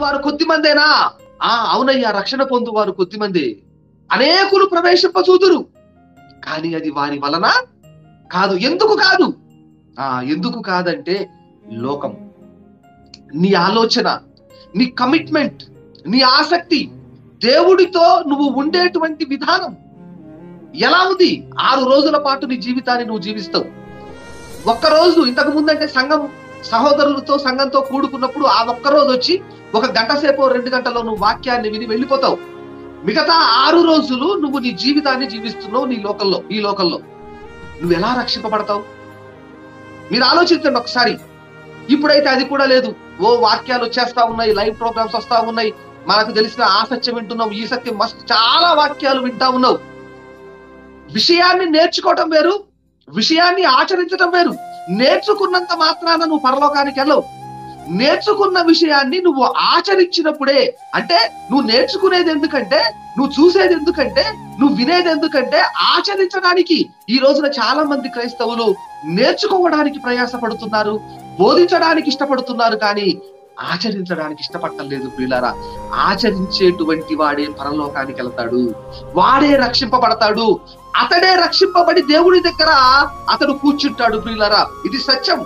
పొందువారు కొద్దిమందేనా ఆ అవునయ్యా రక్షణ పొందువారు కొద్దిమందే అనేకులు ప్రవేశింపచూదురు కానీ అది వారి వలన కాదు ఎందుకు కాదు ఆ ఎందుకు కాదంటే లోకం నీ ఆలోచన నీ కమిట్మెంట్ నీ ఆసక్తి దేవుడితో నువ్వు ఉండేటువంటి విధానం ఎలా ఉంది ఆరు రోజుల పాటు నీ జీవితాన్ని నువ్వు జీవిస్తావు ఒక్క రోజు ఇంతకు ముందంటే సంఘం సహోదరులతో సంఘంతో కూడుకున్నప్పుడు ఆ ఒక్క రోజు వచ్చి ఒక గంట సేపు రెండు గంటలో నువ్వు వాక్యాన్ని విని వెళ్ళిపోతావు మిగతా ఆరు రోజులు నువ్వు నీ జీవితాన్ని జీవిస్తున్నావు నీ లోకంలో ఈ లోకంలో నువ్వు ఎలా రక్షింపబడతావు మీరు ఆలోచించండి ఒకసారి ఇప్పుడైతే అది కూడా లేదు ఓ వాక్యాలు వచ్చేస్తా ఉన్నాయి లైవ్ ప్రోగ్రామ్స్ వస్తా ఉన్నాయి మనకు తెలిసిన ఆ సత్యం వింటున్నావు ఈ సత్యం మస్తు చాలా వాక్యాలు వింటా ఉన్నావు విషయాన్ని నేర్చుకోవటం వేరు విషయాన్ని ఆచరించడం వేరు నేర్చుకున్నంత మాత్రాన నువ్వు పరలోకానికి వెళ్ళవు నేర్చుకున్న విషయాన్ని నువ్వు ఆచరించినప్పుడే అంటే నువ్వు నేర్చుకునేది ఎందుకంటే నువ్వు చూసేది ఎందుకంటే నువ్వు వినేది ఎందుకంటే ఆచరించడానికి ఈ రోజున చాలా మంది క్రైస్తవులు నేర్చుకోవడానికి ప్రయాసపడుతున్నారు బోధించడానికి ఇష్టపడుతున్నారు కానీ ఆచరించడానికి ఇష్టపడటం లేదు ప్రియులారా ఆచరించేటువంటి వాడే పరలోకానికి వెళ్తాడు వాడే రక్షింపబడతాడు అతడే రక్షింపబడి దేవుడి దగ్గర అతడు కూర్చుంటాడు ప్రియులారా ఇది సత్యం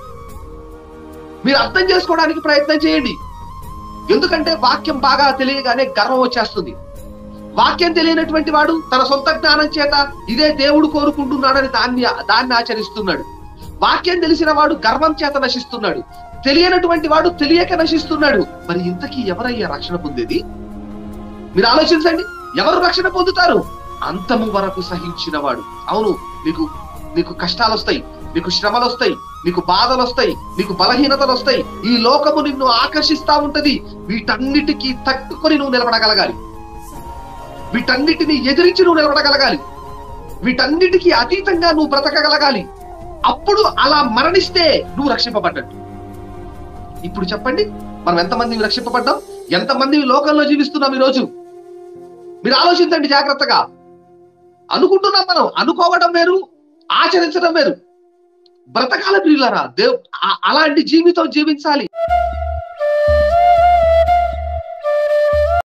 మీరు అర్థం చేసుకోవడానికి ప్రయత్నం చేయండి ఎందుకంటే వాక్యం బాగా తెలియగానే గర్వం వచ్చేస్తుంది వాక్యం తెలియనటువంటి వాడు తన సొంత జ్ఞానం చేత ఇదే దేవుడు కోరుకుంటున్నాడని దాన్ని దాన్ని ఆచరిస్తున్నాడు వాక్యం తెలిసిన వాడు గర్వం చేత నశిస్తున్నాడు తెలియనటువంటి వాడు తెలియక నశిస్తున్నాడు మరి ఇంతకీ ఎవరయ్యా రక్షణ పొందేది మీరు ఆలోచించండి ఎవరు రక్షణ పొందుతారు అంతము వరకు సహించిన వాడు అవును నీకు నీకు కష్టాలు వస్తాయి నీకు శ్రమలు వస్తాయి నీకు బాధలు వస్తాయి నీకు బలహీనతలు వస్తాయి ఈ లోకము నిన్ను ఆకర్షిస్తా ఉంటది వీటన్నిటికీ తట్టుకొని నువ్వు నిలబడగలగాలి వీటన్నిటిని ఎదిరించి నువ్వు నిలబడగలగాలి వీటన్నిటికీ అతీతంగా నువ్వు బ్రతకగలగాలి అప్పుడు అలా మరణిస్తే నువ్వు రక్షింపబడ్డట్టు ఇప్పుడు చెప్పండి మనం ఎంతమంది రక్షింపబడ్డాం ఎంతమంది ఈ లోకంలో జీవిస్తున్నాం ఈ రోజు మీరు ఆలోచించండి జాగ్రత్తగా అనుకుంటున్నాం మనం అనుకోవడం వేరు ఆచరించడం వేరు బ్రతకాల ప్రియులరా దేవ్ ఆ- అలాంటి జీవితం జీవించాలి